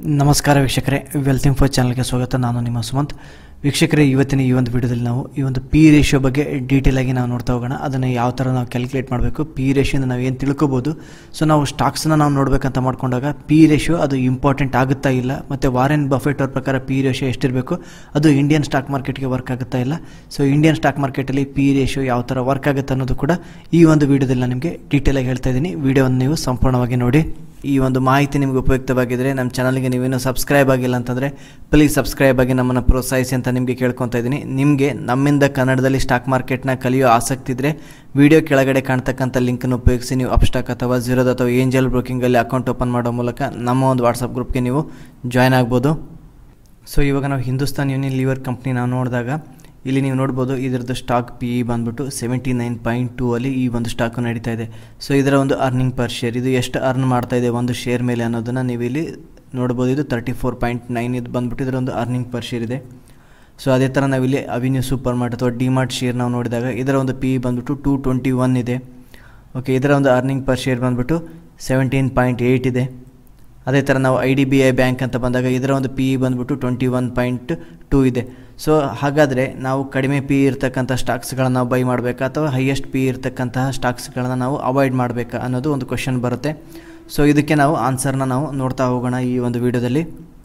ನಮಸ್ಕಾರ ವೀಕ್ಷಕರೇ wealth info ಚಾನಲ್ಗೆ ಸ್ವಾಗತ ನಾನು ನಿಮ್ಮ ಸುಮಂತ್ ವೀಕ್ಷಕರೇ ಇವತ್ತಿನ ಈ ಒಂದು ವಿಡಿಯೋದಲ್ಲಿ ನಾವು ಈ ಒಂದು ಪಿ ರೇಷಿಯೋ ಬಗ್ಗೆ ಡೀಟೇಲ್ ಆಗಿ ನಾವು ನೋಡ್ತಾ ಹೋಗೋಣ ಅದನ್ನು ಯಾವ ಥರ ನಾವು ಕ್ಯಾಲ್ಕುಲೇಟ್ ಮಾಡಬೇಕು ಪಿ ರೇಷಿಯೋನ ನಾವು ಏನು ತಿಳ್ಕೊಬೋದು ಸೊ ನಾವು ಸ್ಟಾಕ್ಸ್ನ ನಾವು ನೋಡಬೇಕಂತ ಮಾಡ್ಕೊಂಡಾಗ ಪಿ ರೇಷಿಯೋ ಅದು ಇಂಪಾರ್ಟೆಂಟ್ ಆಗುತ್ತಾ ಇಲ್ಲ ಮತ್ತು ವಾರೆನ್ ಬಫೆಟ್ ಅವ್ರ ಪ್ರಕಾರ ಪಿ ರೇಷಿಯೋ ಎಷ್ಟಿರಬೇಕು ಅದು ಇಂಡಿಯನ್ ಸ್ಟಾಕ್ ಮಾರ್ಕೆಟ್ಗೆ ವರ್ಕ್ ಆಗುತ್ತಾ ಇಲ್ಲ ಸೊ ಇಂಡಿಯನ್ ಸ್ಟಾಕ್ ಮಾರ್ಕೆಟಲ್ಲಿ ಪಿ ರೇಷಿಯೋ ಯಾವ ಥರ ವರ್ಕ್ ಆಗುತ್ತೆ ಅನ್ನೋದು ಕೂಡ ಈ ಒಂದು ವಿಡಿಯೋದಲ್ಲಿ ನಾನು ನಿಮಗೆ ಡೀಟೇಲಾಗಿ ಹೇಳ್ತಾ ಇದ್ದೀನಿ ವಿಡಿಯೋವನ್ನು ನೀವು ಸಂಪೂರ್ಣವಾಗಿ ನೋಡಿ ಈ ಒಂದು ಮಾಹಿತಿ ನಿಮಗೆ ಉಪಯುಕ್ತವಾಗಿದ್ದರೆ ನಮ್ಮ ಚಾನಲ್ಗೆ ನೀವೇನು ಸಬ್ಸ್ಕ್ರೈಬ್ ಆಗಿಲ್ಲ ಅಂತಂದರೆ ಪ್ಲೀಸ್ ಸಬ್ಸ್ಕ್ರೈಬ್ ಆಗಿ ನಮ್ಮನ್ನು ಪ್ರೋತ್ಸಾಹಿಸಿ ಅಂತ ನಿಮಗೆ ಕೇಳ್ಕೊತಾ ಇದ್ದೀನಿ ನಿಮಗೆ ನಮ್ಮಿಂದ ಕನ್ನಡದಲ್ಲಿ ಸ್ಟಾಕ್ ಮಾರ್ಕೆಟ್ನ ಕಲಿಯೋ ಆಸಕ್ತಿ ಇದ್ದರೆ ವಿಡಿಯೋ ಕೆಳಗಡೆ ಕಾಣ್ತಕ್ಕಂಥ ಲಿಂಕನ್ನು ಉಪಯೋಗಿಸಿ ನೀವು ಅಪ್ಸ್ಟಾಕ್ ಅಥವಾ ಝೀರೋದ್ ಅಥವಾ ಏಂಜಲ್ ಬ್ರೋಕಿಂಗಲ್ಲಿ ಅಕೌಂಟ್ ಓಪನ್ ಮಾಡೋ ಮೂಲಕ ನಮ್ಮ ಒಂದು ವಾಟ್ಸಪ್ ಗ್ರೂಪ್ಗೆ ನೀವು ಜಾಯ್ನ್ ಆಗ್ಬೋದು ಸೊ ಇವಾಗ ನಾವು ಹಿಂದೂಸ್ತಾನ್ ಯೂನಿಯನ್ ಲಿವರ್ ಕಂಪ್ನಿ ನಾವು ನೋಡಿದಾಗ ಇಲ್ಲಿ ನೀವು ನೋಡ್ಬೋದು ಇದರದ್ದು ಸ್ಟಾಕ್ ಪಿ ಇ ಬಂದ್ಬಿಟ್ಟು ಸೆವೆಂಟಿ ನೈನ್ ಪಾಯಿಂಟ್ ಟೂ ಅಲ್ಲಿ ಈ ಒಂದು ಸ್ಟಾಕು ನಡೀತಾ ಇದೆ ಸೊ ಇದರ ಒಂದು ಅರ್ನಿಂಗ್ ಪರ್ ಶೇರ್ ಇದು ಎಷ್ಟು ಅರ್ನ್ ಮಾಡ್ತಾ ಇದೆ ಒಂದು ಶೇರ್ ಮೇಲೆ ಅನ್ನೋದನ್ನು ನೀವು ಇಲ್ಲಿ ನೋಡ್ಬೋದು ಇದು ತರ್ಟಿ ಫೋರ್ ಪಾಯಿಂಟ್ ನೈನ್ ಇದು ಬಂದ್ಬಿಟ್ಟು ಇದರ ಒಂದು ಅರ್ನಿಂಗ್ ಪರ್ ಶೇರ್ ಇದೆ ಸೊ ಅದೇ ಥರ ನಾವಿಲ್ಲಿ ಅವಿನ್ಯೂ ಸೂಪರ್ ಮಾರ್ಟ್ ಅಥವಾ ಡಿಮಾರ್ಟ್ ಶೇರ್ ನಾವು ನೋಡಿದಾಗ ಇದರ ಒಂದು ಪಿ ಇ ಬಂದ್ಬಿಟ್ಟು ಟೂ ಟ್ವೆಂಟಿ ಒನ್ ಇದೆ ಓಕೆ ಇದರ ಒಂದು ಅರ್ನಿಂಗ್ ಪರ್ ಶೇರ್ ಬಂದ್ಬಿಟ್ಟು ಸೆವೆಂಟೀನ್ ಪಾಯಿಂಟ್ ಏಯ್ಟ್ ಇದೆ ಅದೇ ಥರ ನಾವು I D B I bank ಅಂತ ಬಂದಾಗ ಇದರ ಒಂದು ಪಿ ಇ ಬಂದ್ಬಿಟ್ಟು ಟ್ವೆಂಟಿ ಒನ್ ಪಾಯಿಂಟ್ ಟೂ ಇದೆ ಸೊ ಹಾಗಾದರೆ ನಾವು ಕಡಿಮೆ ಪಿ ಇರ್ತಕ್ಕಂಥ ಸ್ಟಾಕ್ಸ್ಗಳನ್ನ ನಾವು ಬೈ ಮಾಡಬೇಕಾ ಅಥವಾ ಹೈಯೆಸ್ಟ್ ಪಿ ಇರ್ತಕ್ಕಂತಹ ಸ್ಟಾಕ್ಸ್ಗಳನ್ನ ನಾವು ಅವಾಯ್ಡ್ ಮಾಡಬೇಕಾ ಅನ್ನೋದು ಒಂದು ಕ್ವಶನ್ ಬರುತ್ತೆ ಸೊ ಇದಕ್ಕೆ ನಾವು ಆನ್ಸರ್ನ ನಾವು ನೋಡ್ತಾ ಹೋಗೋಣ ಈ ಒಂದು ವಿಡಿಯೋದಲ್ಲಿ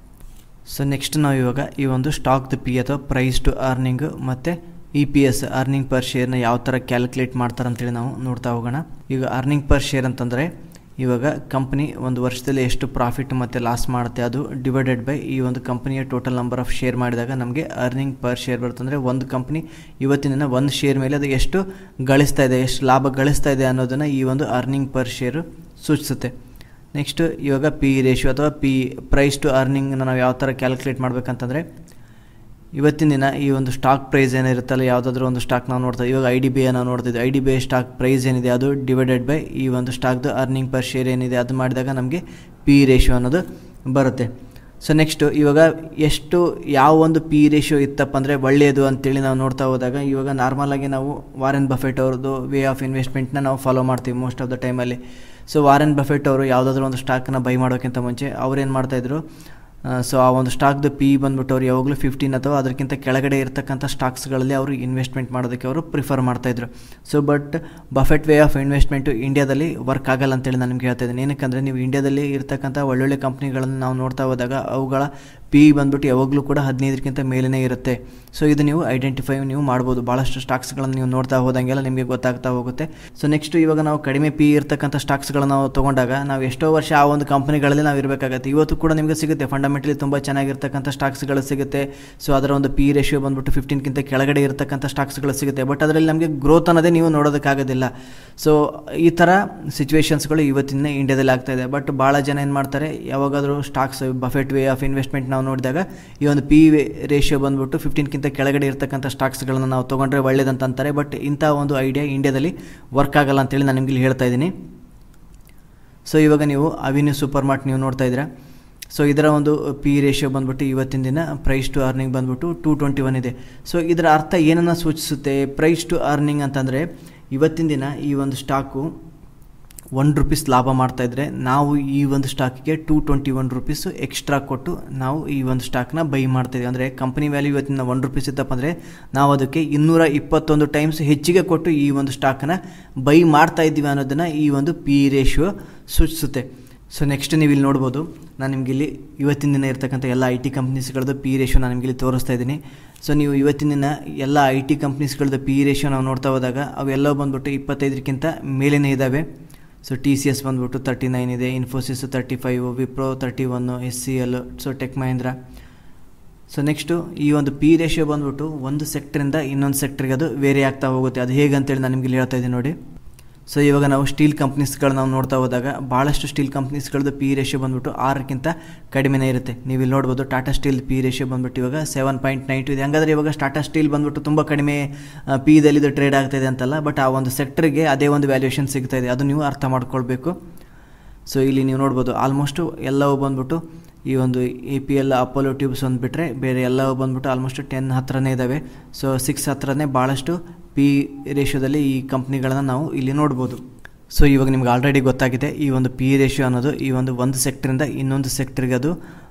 ಸೊ ನೆಕ್ಸ್ಟ್ ನಾವು ಇವಾಗ ಈ ಒಂದು ಸ್ಟಾಕ್ದು ಪಿ ಅಥವಾ ಪ್ರೈಸ್ ಟು ಅರ್ನಿಂಗ್ ಮತ್ತು E P S earning per ಶೇರ್ನ ಯಾವ ಥರ ಕ್ಯಾಲ್ಕುಲೇಟ್ ಮಾಡ್ತಾರೆ ಅಂತೇಳಿ ನಾವು ನೋಡ್ತಾ ಹೋಗೋಣ ಈಗ ಅರ್ನಿಂಗ್ ಪರ್ ಶೇರ್ ಅಂತಂದರೆ ಇವಾಗ ಕಂಪ್ನಿ ಒಂದು ವರ್ಷದಲ್ಲಿ ಎಷ್ಟು ಪ್ರಾಫಿಟ್ ಮತ್ತು ಲಾಸ್ ಮಾಡುತ್ತೆ ಅದು ಡಿವೈಡೆಡ್ ಬೈ ಈ ಒಂದು ಕಂಪ್ನಿಯ ಟೋಟಲ್ ನಂಬರ್ ಆಫ್ ಶೇರ್ ಮಾಡಿದಾಗ ನಮಗೆ ಅರ್ನಿಂಗ್ ಪರ್ ಶೇರ್ ಬರ್ತಂದರೆ ಒಂದು ಕಂಪ್ನಿ ಇವತ್ತಿನ ದಿನ ಒಂದು ಶೇರ್ ಮೇಲೆ ಅದು ಎಷ್ಟು ಗಳಿಸ್ತಾ ಇದೆ ಎಷ್ಟು ಲಾಭ ಗಳಿಸ್ತಾ ಇದೆ ಅನ್ನೋದನ್ನು ಈ ಒಂದು ಅರ್ನಿಂಗ್ ಪರ್ ಶೇರು ಸೂಚಿಸುತ್ತೆ ನೆಕ್ಸ್ಟು ಇವಾಗ ಪಿ ರೇಷಿಯೋ ಅಥವಾ ಪಿ ಪ್ರೈಸ್ ಟು ಅರ್ನಿಂಗ್ನ ನಾವು ಯಾವ ಥರ ಕ್ಯಾಲ್ಕುಲೇಟ್ ಮಾಡಬೇಕಂತಂದರೆ ಇವತ್ತಿನ ದಿನ ಈ ಒಂದು ಸ್ಟಾಕ್ ಪ್ರೈಸ್ ಏನಿರುತ್ತಲ್ಲ ಯಾವುದಾದ್ರೂ ಒಂದು ಸ್ಟಾಕ್ ನಾವು ನೋಡ್ತಾ ಇವಾಗ ಐ ಡಿ ಬಿ ನಾವು ನೋಡ್ತಿದ್ವಿ I D B I stock price ಏನಿದೆ ಅದು ಡಿವೈಡೆಡ್ ಬೈ ಈ ಒಂದು ಸ್ಟಾಕ್ದು ಅರ್ನಿಂಗ್ ಪರ್ ಶೇರ್ ಏನಿದೆ ಅದು ಮಾಡಿದಾಗ ನಮಗೆ ಪಿ ರೇಷಿಯೋ ಅನ್ನೋದು ಬರುತ್ತೆ ಸೊ ನೆಕ್ಸ್ಟು ಇವಾಗ ಎಷ್ಟು ಯಾವ ಒಂದು ಪಿ ರೇಷಿಯೋ ಇತ್ತಪ್ಪ ಅಂದರೆ ಒಳ್ಳೆಯದು ಅಂತೇಳಿ ನಾವು ನೋಡ್ತಾ ಹೋದಾಗ ಇವಾಗ ನಾರ್ಮಲಾಗಿ ನಾವು ವಾರೆನ್ ಬಫೆಟ್ ಅವ್ರದ್ದು ವೇ ಆಫ್ ಇನ್ವೆಸ್ಟ್ಮೆಂಟ್ನ ನಾವು ಫಾಲೋ ಮಾಡ್ತೀವಿ ಮೋಸ್ಟ್ ಆಫ್ ದ ಟೈಮಲ್ಲಿ ಸೊ ವಾರೆನ್ ಬಫೆಟ್ ಅವರು ಯಾವುದಾದ್ರೂ ಒಂದು ಸ್ಟಾಕ್ನ ಬೈ ಮಾಡೋಕ್ಕಿಂತ ಮುಂಚೆ ಅವ್ರೇನು ಮಾಡ್ತಾಯಿದ್ರು ಸೊ ಆ ಒಂದು ಸ್ಟಾಕ್ದು ಪಿ ಬಂದ್ಬಿಟ್ಟು ಅವ್ರು ಯಾವಾಗಲೂ ಫಿಫ್ಟೀನ್ ಅಥವಾ ಅದಕ್ಕಿಂತ ಕೆಳಗಡೆ ಇರತಕ್ಕಂಥ ಸ್ಟಾಕ್ಸ್ಗಳಲ್ಲಿ ಅವರು ಇನ್ವೆಸ್ಟ್ಮೆಂಟ್ ಮಾಡೋದಕ್ಕೆ ಅವರು ಪ್ರಿಫರ್ ಮಾಡ್ತಾಯಿದ್ರು so but Buffett way of investment ಇಂಡಿಯಾದಲ್ಲಿ ವರ್ಕ್ ಆಗಲ್ಲ ಅಂತೇಳಿ ನಾನು ನಿಮ್ಗೆ ಹೇಳ್ತಾ ಇದ್ದೀನಿ ಏನಕ್ಕಂದರೆ ನೀವು ಇಂಡಿಯಾದಲ್ಲಿ ಇರ್ತಕ್ಕಂಥ ಒಳ್ಳೊಳ್ಳೆ ಕಂಪ್ನಿಗಳನ್ನು ನಾವು ನೋಡ್ತಾ ಹೋದಾಗ ಅವುಗಳ ಪಿ ಬಂದ್ಬಿಟ್ಟು ಯಾವಾಗಲೂ ಕೂಡ ಹದಿನೈದಕ್ಕಿಂತ ಮೇಲೇ ಇರುತ್ತೆ ಸೊ ಇದು ನೀವು ಐಡೆಂಟಿಫೈ ನೀವು ಮಾಡ್ಬೋದು ಭಾಳಷ್ಟು ಸ್ಟಾಕ್ಸ್ಗಳನ್ನು ನೀವು ನೋಡ್ತಾ ಹೋದಂಗೆಲ್ಲ ನಿಮಗೆ ಗೊತ್ತಾಗ್ತಾ ಹೋಗುತ್ತೆ ಸೊ ನೆಕ್ಸ್ಟ್ ಇವಾಗ ನಾವು ಕಡಿಮೆ ಪಿ ಇರ್ತಕ್ಕಂಥ ಸ್ಟಾಕ್ಸ್ಗಳನ್ನು ನಾವು ತೊಗೊಂಡಾಗ ನಾವು ಎಷ್ಟೋ ವರ್ಷ ಆ ಒಂದು ಕಂಪ್ನಿಗಳಲ್ಲಿ ನಾವು ಇರಬೇಕಾಗತ್ತೆ ಇವತ್ತು ಕೂಡ ನಿಮಗೆ ಸಿಗುತ್ತೆ ಫಂಡಮೆಂಟಲಿ ತುಂಬ ಚೆನ್ನಾಗಿರ್ತಕ್ಕಂಥ ಸ್ಟಾಕ್ಸ್ಗಳು ಸಿಗುತ್ತೆ ಸೊ ಅದರ ಒಂದು ಪಿ ರೇಷಿಯೋ ಬಂದ್ಬಿಟ್ಟು ಫಿಫ್ಟೀನ್ಗಿಂತ ಕೆಳಗಡೆ ಇರತಕ್ಕಂಥ ಸ್ಟಾಕ್ಸ್ಗಳು ಸಿಗುತ್ತೆ ಬಟ್ ಅದರಲ್ಲಿ ನಮಗೆ ಗ್ರೋತ್ ಅನ್ನೋದೇ ನೀವು ನೋಡೋದಕ್ಕಾಗೋದಿಲ್ಲ ಸೊ ಈ ಥರ ಸಿಚುವೇಶನ್ಸ್ಗಳು ಇವತ್ತಿನ ಇಂಡಿಯಾದಲ್ಲಿ ಆಗ್ತಾ ಇದೆ ಬಟ್ ಭಾಳ ಜನ ಏನು ಮಾಡ್ತಾರೆ ಯಾವಾಗಾದರೂ stocks Buffett way of investment ನಾವು ನೋಡಿದಾಗ ಈ ಒಂದು ಪಿ ರೇಷಿಯೋ ಬಂದ್ಬಿಟ್ಟು ಫಿಫ್ಟೀನ್ಗಿಂತ ಕೆಳಗಡೆ ಇರತಕ್ಕಂಥ ಸ್ಟಾಕ್ಸ್ಗಳನ್ನು ನಾವು ತೊಗೊಂಡ್ರೆ ಒಳ್ಳೇದಂತ ಅಂತಾರೆ ಬಟ್ ಇಂಥ ಒಂದು ಐಡಿಯಾ ಇಂಡಿಯಾದಲ್ಲಿ ವರ್ಕ್ ಆಗಲ್ಲ ಅಂತೇಳಿ ನಾನು ನಿಮಗೆ ಇಲ್ಲಿ ಹೇಳ್ತಾ ಇದ್ದೀನಿ ಸೊ ಇವಾಗ ನೀವು ಅವಿನ್ಯೂ ಸೂಪರ್ ಮಾರ್ಟ್ ನೀವು ನೋಡ್ತಾ ಇದ್ದೀರಾ ಸೊ ಇದರ ಒಂದು ಪಿ ರೇಷಿಯೋ ಬಂದ್ಬಿಟ್ಟು ಇವತ್ತಿನ ದಿನ ಪ್ರೈಸ್ ಟು ಅರ್ನಿಂಗ್ ಬಂದ್ಬಿಟ್ಟು ಟೂ ಟ್ವೆಂಟಿ ಒನ್ ಇದೆ ಸೊ ಇದರ ಅರ್ಥ ಏನನ್ನು ಸೂಚಿಸುತ್ತೆ ಪ್ರೈಸ್ ಟು ಅರ್ನಿಂಗ್ ಅಂತಂದರೆ ಇವತ್ತಿನ ದಿನ ಈ ಒಂದು ಸ್ಟಾಕು ಒನ್ ರುಪೀಸ್ ಲಾಭ ಮಾಡ್ತಾಯಿದ್ರೆ ನಾವು ಈ ಒಂದು ಸ್ಟಾಕಿಗೆ two twenty one rupees extra ಕೊಟ್ಟು ನಾವು ಈ ಒಂದು ಸ್ಟಾಕ್ನ ಬೈ ಮಾಡ್ತಾಯಿದ್ವಿ ಅಂದರೆ ಕಂಪ್ನಿ ವ್ಯಾಲ್ಯೂ ಇವತ್ತಿನ ಒನ್ ರುಪೀಸ್ ಇತ್ತಪ್ಪ ಅಂದರೆ ನಾವು ಅದಕ್ಕೆ ಇನ್ನೂರ ಇಪ್ಪತ್ತೊಂದು ಟೈಮ್ಸ್ ಹೆಚ್ಚಿಗೆ ಕೊಟ್ಟು ಈ ಒಂದು ಸ್ಟಾಕನ್ನು ಬೈ ಮಾಡ್ತಾ ಇದ್ದೀವಿ ಅನ್ನೋದನ್ನು ಈ ಒಂದು ಪಿ ರೇಷಿಯೋ ಸೂಚಿಸುತ್ತೆ ಸೊ ನೆಕ್ಸ್ಟ್ ನೀವು ಇಲ್ಲಿ ನೋಡ್ಬೋದು ನಾನು ನಿಮಗೆ ಇಲ್ಲಿ ಇವತ್ತಿನ ದಿನ ಇರ್ತಕ್ಕಂಥ ಎಲ್ಲ ಐ ಟಿ ಕಂಪ್ನೀಸ್ಗಳದ್ದು ಪಿ ರೇಷಿಯೋ ನಾನು ನಿಮಗೆ ಇಲ್ಲಿ ತೋರಿಸ್ತಾ ಇದ್ದೀನಿ ಸೊ ನೀವು ಇವತ್ತಿನ ದಿನ ಎಲ್ಲ ಐ ಟಿ ಕಂಪ್ನೀಸ್ಗಳದ್ದು ಪಿ ರೇಷಿಯೋ ನಾವು ನೋಡ್ತಾ ಹೋದಾಗ ಅವೆಲ್ಲ ಬಂದ್ಬಿಟ್ಟು ಇಪ್ಪತ್ತೈದಕ್ಕಿಂತ ಮೇಲೇ ಇದ್ದಾವೆ ಸೊ ಟಿ ಸಿ ಎಸ್ ಬಂದ್ಬಿಟ್ಟು ತರ್ಟಿ ನೈನ್ ಇದೆ Infosys thirty five Wipro thirty one S C L so Tech Mahindra so next ಈ ಒಂದು ಪಿ ರೇಷಿಯೋ ಬಂದ್ಬಿಟ್ಟು ಒಂದು ಸೆಕ್ಟ್ರಿಂದ ಇನ್ನೊಂದು ಸೆಕ್ಟ್ರಿಗೆ ಅದು ವೇರಿ ಆಗ್ತಾ ಹೋಗುತ್ತೆ ಅದು ಹೇಗೆ ಅಂತೇಳಿ ನಾನು ನಿಮಗೆ ಹೇಳ್ತಾ ಇದ್ದೀನಿ ನೋಡಿ ಸೊ ಇವಾಗ ನಾವು ಸ್ಟೀಲ್ ಕಂಪ್ನೀಸ್ಗಳು ನಾವು ನೋಡ್ತಾ ಹೋದಾಗ ಭಾಳಷ್ಟು ಸ್ಟೀಲ್ ಕಂಪ್ನೀಸ್ಗಳದ್ದು ಪಿ ರೇಷಿಯೋ ಬಂದ್ಬಿಟ್ಟು ಆರಕ್ಕಿಂತ ಕಡಿಮೆನೇ ಇರುತ್ತೆ ನೀವು ಇಲ್ಲಿ ನೋಡ್ಬೋದು ಟಾಟಾ ಸ್ಟೀಲ್ ಪಿ ರೇಷಿಯೋ ಬಂದ್ಬಿಟ್ಟು ಇವಾಗ ಸೆವೆನ್ ಪಾಯಿಂಟ್ ನೈನ್ ಟು ಇದೆ ಹಂಗಾದ್ರೆ ಇವಾಗ ಟಾಟಾ ಸ್ಟೀಲ್ ಬಂದ್ಬಿಟ್ಟು ತುಂಬ ಕಡಿಮೆ ಪಿ ದಲ್ಲಿ ಇದು ಟ್ರೇಡ್ ಆಗ್ತಾಯಿದೆ ಅಂತಲ್ಲ ಬಟ್ ಆ ಒಂದು ಸೆಕ್ಟರ್ಗೆ ಅದೇ ಒಂದು ವ್ಯಾಲ್ಯೂಯೇಷನ್ ಸಿಗ್ತಾ ಇದೆ ಅದು ನೀವು ಅರ್ಥ ಮಾಡ್ಕೊಳ್ಬೇಕು ಸೊ ಇಲ್ಲಿ ನೀವು ನೋಡ್ಬೋದು ಆಲ್ಮೋಸ್ಟು ಎಲ್ಲವೂ ಬಂದ್ಬಿಟ್ಟು ಈ ಒಂದು A P L Apollo Tubes ಒಂದು ಬಿಟ್ಟರೆ ಬೇರೆ ಎಲ್ಲವೂ ಬಂದ್ಬಿಟ್ಟು ಆಲ್ಮೋಸ್ಟ್ ಟೆನ್ ಹತ್ರನೇ ಇದ್ದಾವೆ ಸೊ ಸಿಕ್ಸ್ ಹತ್ರನೇ ಭಾಳಷ್ಟು ಪಿ ರೇಷಿಯೋದಲ್ಲಿ ಈ ಕಂಪ್ನಿಗಳನ್ನು ನಾವು ಇಲ್ಲಿ ನೋಡ್ಬೋದು ಸೊ ಇವಾಗ ನಿಮ್ಗೆ ಆಲ್ರೆಡಿ ಗೊತ್ತಾಗಿದೆ ಈ ಒಂದು ಪಿ ರೇಷಿಯೋ ಅನ್ನೋದು ಈ ಒಂದು ಒಂದು ಸೆಕ್ಟ್ರಿಂದ ಇನ್ನೊಂದು ಸೆಕ್ಟ್ರಿಗೆ ಅದು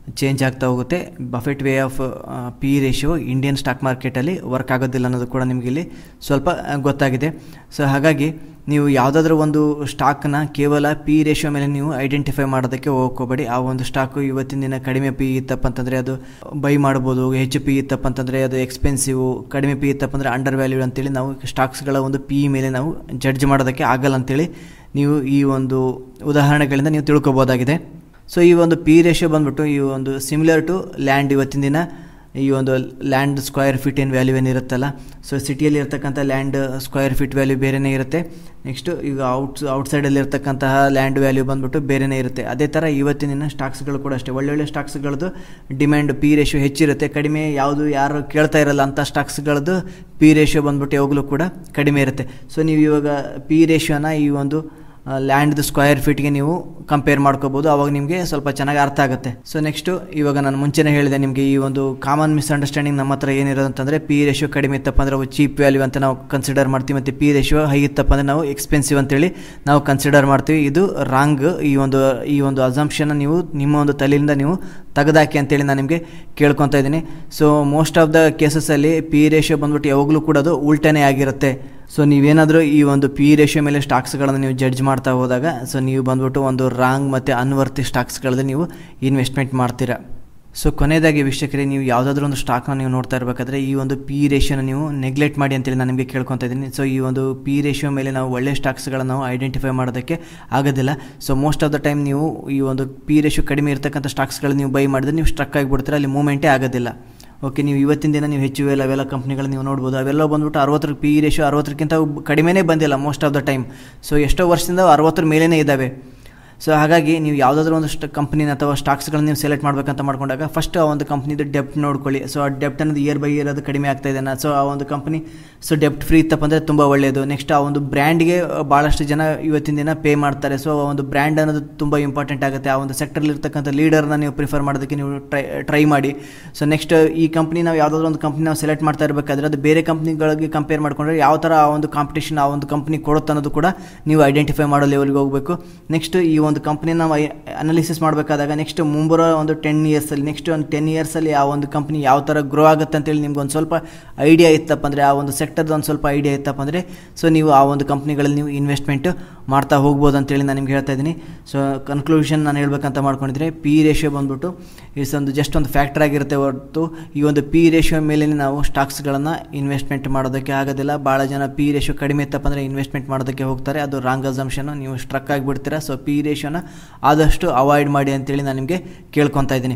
ಚೇಂಜ್ ಆಗ್ತಾ ಹೋಗುತ್ತೆ Buffett way of P ratio Indian stock ಮಾರ್ಕೆಟಲ್ಲಿ ವರ್ಕ್ ಆಗೋದಿಲ್ಲ ಅನ್ನೋದು ಕೂಡ ನಿಮಗೆ ಇಲ್ಲಿ ಸ್ವಲ್ಪ ಆ, ಗೊತ್ತಾಗಿದೆ ಸೊ ಹಾಗಾಗಿ ನೀವು ಯಾವುದಾದ್ರೂ ಒಂದು ಸ್ಟಾಕ್ನ ಕೇವಲ ಪಿ ರೇಷಿಯೋ ಮೇಲೆ ನೀವು ಐಡೆಂಟಿಫೈ ಮಾಡೋದಕ್ಕೆ ಹೋಗ್ಕೋಬೇಡಿ ಆ ಒಂದು ಸ್ಟಾಕು ಇವತ್ತಿನ ದಿನ ಕಡಿಮೆ ಪಿ ಇತ್ತಪ್ಪ ಅಂತಂದರೆ ಅದು ಬೈ ಮಾಡ್ಬೋದು ಹೆಚ್ಚು ಪಿ ಇತ್ತಪ್ಪ ಅಂತಂದರೆ ಅದು ಎಕ್ಸ್ಪೆನ್ಸಿವ್ ಕಡಿಮೆ ಪಿ ಇತ್ತಪ್ಪ ಅಂದರೆ ಅಂಡರ್ ವ್ಯಾಲ್ಯೂ ಅಂತೇಳಿ ನಾವು ಸ್ಟಾಕ್ಸ್ಗಳ ಒಂದು ಪಿ ಮೇಲೆ ನಾವು ಜಡ್ಜ್ ಮಾಡೋದಕ್ಕೆ ಆಗಲ್ಲ ಅಂತೇಳಿ ನೀವು ಈ ಒಂದು ಉದಾಹರಣೆಗಳಿಂದ ನೀವು ತಿಳ್ಕೊಬೋದಾಗಿದೆ ಸೊ ಈ ಒಂದು ಪಿ ರೇಷಿಯೋ ಬಂದ್ಬಿಟ್ಟು ಈ ಒಂದು ಸಿಮಿಲರ್ ಟು ಲ್ಯಾಂಡ್ ಇವತ್ತಿನ ದಿನ ಈ ಒಂದು ಲ್ಯಾಂಡ್ ಸ್ಕ್ವೇರ್ ಫೀಟ್ ಏನು ವ್ಯಾಲ್ಯೂ ಏನಿರುತ್ತಲ್ಲ ಸೊ ಸಿಟಿಯಲ್ಲಿ ಇರ್ತಕ್ಕಂಥ ಲ್ಯಾಂಡ್ ಸ್ಕ್ವೇರ್ ಫೀಟ್ ವ್ಯಾಲ್ಯೂ ಬೇರೆಯೇ ಇರುತ್ತೆ ನೆಕ್ಸ್ಟು ಈಗ ಔಟ್ಸ್ ಔಟ್ಸೈಡಲ್ಲಿ ಇರ್ತಕ್ಕಂತಹ ಲ್ಯಾಂಡ್ ವ್ಯಾಲ್ಯೂ ಬಂದ್ಬಿಟ್ಟು ಬೇರೆಯೇ ಇರುತ್ತೆ ಅದೇ ಥರ ಇವತ್ತಿನ ದಿನ ಸ್ಟಾಕ್ಸ್ಗಳು ಕೂಡ ಅಷ್ಟೇ ಒಳ್ಳೊಳ್ಳೆ ಸ್ಟಾಕ್ಸ್ಗಳದ್ದು ಡಿಮ್ಯಾಂಡ್ ಪಿ ರೇಷಿಯೋ ಹೆಚ್ಚಿರುತ್ತೆ ಕಡಿಮೆ ಯಾವುದು ಯಾರು ಕೇಳ್ತಾ ಇರಲ್ಲ ಅಂಥ ಸ್ಟಾಕ್ಸ್ಗಳದ್ದು ಪಿ ರೇಷಿಯೋ ಬಂದ್ಬಿಟ್ಟು ಯಾವಾಗಲೂ ಕೂಡ ಕಡಿಮೆ ಇರುತ್ತೆ ಸೊ ನೀವು ಇವಾಗ ಪಿ ರೇಷಿಯೋನ ಈ ಒಂದು ಲ್ಯಾಂಡ್ದು ಸ್ಕ್ವೇರ್ ಫೀಟ್ಗೆ ನೀವು ಕಂಪೇರ್ ಮಾಡ್ಕೋಬೋದು ಅವಾಗ ನಿಮಗೆ ಸ್ವಲ್ಪ ಚೆನ್ನಾಗಿ ಅರ್ಥ ಆಗುತ್ತೆ ಸೊ ನೆಕ್ಸ್ಟು ಇವಾಗ ನಾನು ಮುಂಚೆನೇ ಹೇಳಿದೆ ನಿಮಗೆ ಈ ಒಂದು ಕಾಮನ್ ಮಿಸ್ಅಂಡರ್ಸ್ಟ್ಯಾಂಡಿಂಗ್ ನಮ್ಮ ಹತ್ರ ಏನಿರೋದು ಅಂತಂದರೆ ಪಿ ರೇಷಿಯೋ ಕಡಿಮೆ ಇತ್ತಪ್ಪ ಅಂದರೆ ಅವು ಚೀಪ್ ವ್ಯಾಲ್ಯೂ ಅಂತ ನಾವು ಕನ್ಸಿಡರ್ ಮಾಡ್ತೀವಿ ಮತ್ತು ಪಿ ರೇಷಿಯೋ ಹೈ ಇತ್ತಪ್ಪ ಅಂದರೆ ನಾವು ಎಕ್ಸ್ಪೆನ್ಸಿವ್ ಅಂತೇಳಿ ನಾವು ಕನ್ಸಿಡರ್ ಮಾಡ್ತೀವಿ ಇದು ರಾಂಗ್ ಈ ಒಂದು ಈ ಒಂದು ಅಸಂಪ್ಷನ್ ನೀವು ನಿಮ್ಮ ಒಂದು ತಲೆಯಿಂದ ನೀವು ತೆಗೆದಾಕಿ ಅಂತೇಳಿ ನಾನು ನಿಮಗೆ ಕೇಳ್ಕೊತಾ ಇದ್ದೀನಿ ಸೊ ಮೋಸ್ಟ್ ಆಫ್ ದ ಕೇಸಸಲ್ಲಿ ಪಿ ರೇಷಿಯೋ ಬಂದ್ಬಿಟ್ಟು ಯಾವಾಗಲೂ ಕೂಡ ಅದು ಉಲ್ಟನೇ ಆಗಿರುತ್ತೆ ಸೊ ನೀವೇನಾದರೂ ಈ ಒಂದು ಪಿ ರೇಷಿಯೋ ಮೇಲೆ ಸ್ಟಾಕ್ಸ್ಗಳನ್ನು ನೀವು ಜಡ್ಜ್ ಮಾಡ್ತಾ ಹೋದಾಗ ಸೊ ನೀವು ಬಂದ್ಬಿಟ್ಟು ಒಂದು ರಾಂಗ್ ಮತ್ತು ಅನ್ವರ್ತಿ ಸ್ಟಾಕ್ಸ್ಗಳಲ್ಲಿ ನೀವು ಇನ್ವೆಸ್ಟ್ಮೆಂಟ್ ಮಾಡ್ತೀರಾ ಸೊ ಕೊನೆಯದಾಗಿ ವೀಕ್ಷಕರೇ ನೀವು ಯಾವುದಾದ್ರೂ ಒಂದು ಸ್ಟಾಕ್ನ ನೀವು ನೋಡ್ತಾ ಇರಬೇಕಾದ್ರೆ ಈ ಒಂದು ಪಿ ರೇಷಿಯೋನ ನೀವು ನೆಗ್ಲೆಕ್ಟ್ ಮಾಡಿ ಅಂತೇಳಿ ನಾನು ನಿಮಗೆ ಕೇಳ್ಕೊತಾ ಇದ್ದೀನಿ ಸೊ ಈ ಒಂದು ಪಿ ರೇಷಿಯೋ ಮೇಲೆ ನಾವು ಒಳ್ಳೆ ಸ್ಟಾಕ್ಸ್ಗಳನ್ನು ನಾವು ಐಡೆಂಟಿಫೈ ಮಾಡೋದಕ್ಕೆ ಆಗೋದಿಲ್ಲ so most of the time ನೀವು ಈ ಒಂದು ಪಿ ರೇಷಿಯೋ ಕಡಿಮೆ ಇರತಕ್ಕಂಥ ಸ್ಟಾಕ್ಸ್ಗಳು ನೀವು ಬೈ ಮಾಡಿದ್ರೆ ನೀವು ಸ್ಟ್ರಕ್ ಆಗಿಬಿಡ್ತೀರ ಅಲ್ಲಿ ಮೂಮೆಂಟೇ ಆಗೋದಿಲ್ಲ ಓಕೆ ನೀವು ಇವತ್ತಿನ ದಿನ ನೀವು ಹೆಚ್ಚು ವೇಲ್ ಅವೆಲ್ಲ ಕಂಪ್ನಿಗಳು ನೀವು ನೋಡ್ಬೋದು ಅವೆಲ್ಲ ಬಂದ್ಬಿಟ್ಟು ಅರವತ್ತರ ಪಿ ರೇಷಿಯೋ ಅರವತ್ತಕ್ಕಿಂತ ಕಡಿಮೆನೇ ಬಂದಿಲ್ಲ most of the time so ಎಷ್ಟೋ ವರ್ಷದಿಂದ ಅರವತ್ತರ ಮೇಲೇ ಇದ್ದಾವೆ ಸೊ ಹಾಗಾಗಿ ನೀವು ಯಾವುದಾದ್ರೂ ಒಂದು ಸ್ಟ್ ಕಂಪ್ನಿನ ಅಥವಾ ಸ್ಟಾಕ್ಸ್ಗಳನ್ನ ನೀವು ಸೆಲೆಕ್ಟ್ ಮಾಡಬೇಕಂತ ಮಾಡ್ಕೊಂಡಾಗ ಫಸ್ಟ್ ಆ ಒಂದು ಕಂಪ್ನಿದು ಡೆಪ್ಟ್ ನೋಡ್ಕೊಳ್ಳಿ ಸೊ ಆ ಡೆಪ್ಟ್ ಅನ್ನೋದು ಇಯರ್ ಬೈ ಇಯರ್ ಅದು ಕಡಿಮೆ ಆಗ್ತಾ ಇದೆ ಸೊ ಆ ಒಂದು ಕಂಪ್ನಿ ಸೊ ಡೆಪ್ಟ್ ಫ್ರೀ ಇತ್ತಪ್ಪ ಅಂದರೆ ತುಂಬ ಒಳ್ಳೆಯದು ನೆಕ್ಸ್ಟ್ ಆ ಒಂದು ಬ್ರ್ಯಾಂಡ್ಗೆ ಭಾಳಷ್ಟು ಜನ ಇವತ್ತಿನ ದಿನ ಪೇ ಮಾಡ್ತಾರೆ ಸೊ ಆ ಒಂದು ಬ್ರ್ಯಾಂಡ್ ಅನ್ನೋದು ತುಂಬ ಇಂಪಾರ್ಟೆಂಟ್ ಆಗುತ್ತೆ ಆ ಒಂದು ಸೆಕ್ಟರ್ಲಿ ಇರ್ತಕ್ಕಂಥ ಲೀಡರ್ನ ನೀವು ಪ್ರಿಫರ್ ಮಾಡೋದಕ್ಕೆ ನೀವು ಟ್ರೈ ಟ್ರೈ ಮಾಡಿ ಸೊ ನೆಕ್ಸ್ಟ್ ಈ ಕಂಪ್ನಿ ನಾವು ಯಾವುದಾದ್ರೂ ಒಂದು ಕಂಪ್ನಿ ನಾವು ಸೆಲೆಕ್ಟ್ ಮಾಡ್ತಾ ಇರಬೇಕಾದ್ರೆ ಅದು ಬೇರೆ ಕಂಪ್ನಿಗಳಿಗೆ ಕಂಪೇರ್ ಮಾಡ್ಕೊಂಡ್ರೆ ಯಾವ ಥರ ಆ ಒಂದು ಕಾಂಪಿಟೇಷನ್ ಆ ಒಂದು ಕಂಪ್ನಿ ಕೊಡುತ್ತೆ ಅನ್ನೋದು ಕೂಡ ನೀವು ಐಡೆಂಟಿಫೈ ಮಾಡೋ ಲೆವೆಲ್ಗೆ ಹೋಗಬೇಕು ನೆಕ್ಸ್ಟ್ ಈ ಒಂದು ಕಂಪ್ನಿ ನಾವು ಅನಾಲಿಸಿಸ್ ಮಾಡಬೇಕಾದಾಗ ನೆಕ್ಸ್ಟ್ ಮುಂಬರೋ ಒಂದು ಟೆನ್ ಇಯರ್ಸಲ್ಲಿ ನೆಕ್ಸ್ಟ್ ಒಂದು ಟೆನ್ ಇಯರ್ಸಲ್ಲಿ ಆ ಒಂದು ಕಂಪ್ನಿ ಯಾವ ಥರ ಗ್ರೋ ಆಗುತ್ತೆ ಅಂತೇಳಿ ನಿಮ್ಗೆ ಒಂದು ಸ್ವಲ್ಪ ಐಡಿಯಾ ಇತ್ತಪ್ಪ ಅಂದರೆ ಆ ಒಂದು ಸೆಕ್ಟರ್ದು ಒಂದು ಸ್ವಲ್ಪ ಐಡಿಯಾ ಇತ್ತಪ್ಪ ಅಂದರೆ ಸೊ ನೀವು ಆ ಒಂದು ಕಂಪ್ನಿಗಳಲ್ಲಿ ನೀವು ಇನ್ವೆಸ್ಟ್ಮೆಂಟ್ ಮಾಡ್ತಾ ಹೋಗ್ಬೋದು ಅಂತೇಳಿ ನಾನು ನಿಮ್ಗೆ ಹೇಳ್ತಾ ಇದ್ದೀನಿ ಸೊ ಕನ್ಕ್ಲೂಷನ್ ನಾನು ಹೇಳ್ಬೇಕಂತ ಮಾಡ್ಕೊಂಡಿದ್ರೆ ಪಿ ರೇಷಿಯೋ ಬಂದ್ಬಿಟ್ಟು ಇಟ್ಸ್ ಒಂದು ಜಸ್ಟ್ ಒಂದು ಫ್ಯಾಕ್ಟರ್ ಆಗಿರುತ್ತೆ ಹೊರತು ಈ ಒಂದು ಪಿ ರೇಷಿಯೋ ಮೇಲೆ ನಾವು ಸ್ಟಾಕ್ಸ್ಗಳನ್ನು ಇನ್ವೆಸ್ಟ್ಮೆಂಟ್ ಮಾಡೋದಕ್ಕೆ ಆಗೋದಿಲ್ಲ ಭಾಳ ಜನ ಪಿ ರೇಷಿಯೋ ಕಡಿಮೆ ಇತ್ತಪ್ಪ ಅಂದರೆ ಇನ್ವೆಸ್ಟ್ಮೆಂಟ್ ಮಾಡೋದಕ್ಕೆ ಹೋಗ್ತಾರೆ ಅದು ರಾಂಗ್ ಅಸಂಪ್ಷನ್ ನೀವು ಸ್ಟ್ರಕ್ ಆಗಿಬಿಡ್ತೀರಾ ಸೊ ಪಿ ರೇಷಿಯೋನ ಆದಷ್ಟು ಅವಾಯ್ಡ್ ಮಾಡಿ ಅಂತೇಳಿ ನಾನು ನಿಮಗೆ ಕೇಳ್ಕೊತಾ ಇದ್ದೀನಿ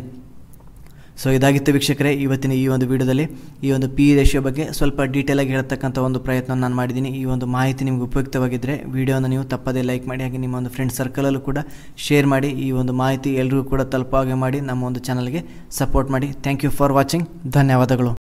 ಸೊ ಇದಾಗಿತ್ತು ವೀಕ್ಷಕರೇ ಇವತ್ತಿನ ಈ ಒಂದು ವಿಡಿಯೋದಲ್ಲಿ ಈ ಒಂದು ಪಿ ರೇಷಿಯೋ ಬಗ್ಗೆ ಸ್ವಲ್ಪ ಡೀಟೇಲಾಗಿ ಹೇಳ್ತಕ್ಕಂಥ ಒಂದು ಪ್ರಯತ್ನ ನಾನು ಮಾಡಿದ್ದೀನಿ ಈ ಒಂದು ಮಾಹಿತಿ ನಿಮ್ಗೆ ಉಪಯುಕ್ತವಾಗಿದ್ದರೆ ವಿಡಿಯೋನ ನೀವು ತಪ್ಪದೇ ಲೈಕ್ ಮಾಡಿ ಹಾಗೆ ನಿಮ್ಮ ಒಂದು ಫ್ರೆಂಡ್ ಸರ್ಕಲಲ್ಲೂ ಕೂಡ ಶೇರ್ ಮಾಡಿ ಈ ಒಂದು ಮಾಹಿತಿ ಎಲ್ರಿಗೂ ಕೂಡ ತಲುಪೋ ಹಾಗೆ ಮಾಡಿ ನಮ್ಮ ಒಂದು ಚಾನಲ್ಗೆ ಸಪೋರ್ಟ್ ಮಾಡಿ ಥ್ಯಾಂಕ್ ಯು ಫಾರ್ ವಾಚಿಂಗ್ ಧನ್ಯವಾದಗಳು